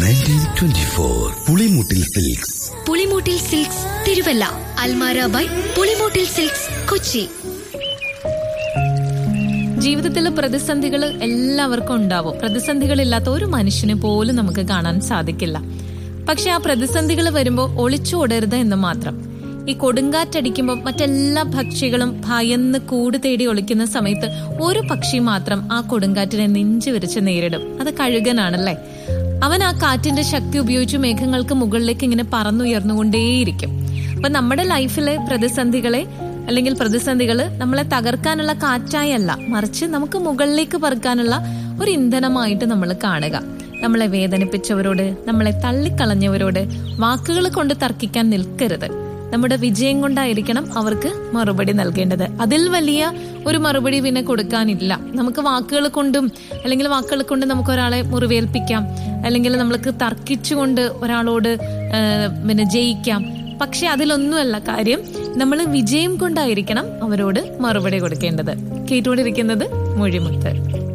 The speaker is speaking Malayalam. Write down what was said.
nineteen twenty four Pulimoottil silks Pulimoottil silks Thiruvalla അൽമാര ബൈ പുളിമൂട്ടിൽ സിൽക്സ് കൊച്ചി ജീവിതത്തിൽ പ്രതിസന്ധികൾ എല്ലാവർക്കും ഉണ്ടാവും പ്രതിസന്ധികളില്ലാത്ത ഒരു മനുഷ്യനെ പോലും നമുക്ക് കാണാൻ സാധിക്കില്ല പക്ഷെ ആ പ്രതിസന്ധികൾ വരുമ്പോൾ ഒളിച്ചോടരുത് എന്ന് മാത്രം ഈ കൊടുങ്കാറ്റടിക്കുമ്പോൾ മറ്റെല്ലാ പക്ഷികളും ഭയന്ന് കൂട് തേടി ഒളിക്കുന്ന സമയത്ത് ഒരു പക്ഷി മാത്രം ആ കൊടുങ്കാറ്റിനെ നെഞ്ചു വിരിച്ച് നേരിടും അത് കഴുകനാണല്ലേ അവൻ ആ കാറ്റിന്റെ ശക്തി ഉപയോഗിച്ച് മേഘങ്ങൾക്ക് മുകളിലേക്ക് ഇങ്ങനെ പറന്നുയർന്നുകൊണ്ടേയിരിക്കും അപ്പൊ നമ്മുടെ ലൈഫിലെ പ്രതിസന്ധികളെ അല്ലെങ്കിൽ പ്രതിസന്ധികൾ നമ്മളെ തകർക്കാനുള്ള കാറ്റായല്ല മറിച്ച് നമുക്ക് മുകളിലേക്ക് പറക്കാനുള്ള ഒരു ഇന്ധനമായിട്ട് നമ്മൾ കാണുക നമ്മളെ വേദനിപ്പിച്ചവരോട് നമ്മളെ തള്ളിക്കളഞ്ഞവരോട് വാക്കുകൾ കൊണ്ട് തർക്കിക്കാൻ നിൽക്കരുത് നമ്മുടെ വിജയം കൊണ്ടായിരിക്കണം അവർക്ക് മറുപടി നൽകേണ്ടത് അതിൽ വലിയ ഒരു മറുപടി പിന്നെ കൊടുക്കാനില്ല നമുക്ക് വാക്കുകൾ കൊണ്ടും അല്ലെങ്കിൽ വാക്കുകൾ കൊണ്ട് നമുക്ക് ഒരാളെ മുറിവേൽപ്പിക്കാം അല്ലെങ്കിൽ നമ്മൾക്ക് തർക്കിച്ചുകൊണ്ട് ഒരാളോട് ആ, പിന്നെ ജയിക്കാം പക്ഷെ അതിലൊന്നുമല്ല കാര്യം നമ്മൾ വിജയം കൊണ്ടായിരിക്കണം അവരോട് മറുപടി കൊടുക്കേണ്ടത് കേട്ടുകൊണ്ടിരിക്കുന്നത് മൊഴിമുത്ത്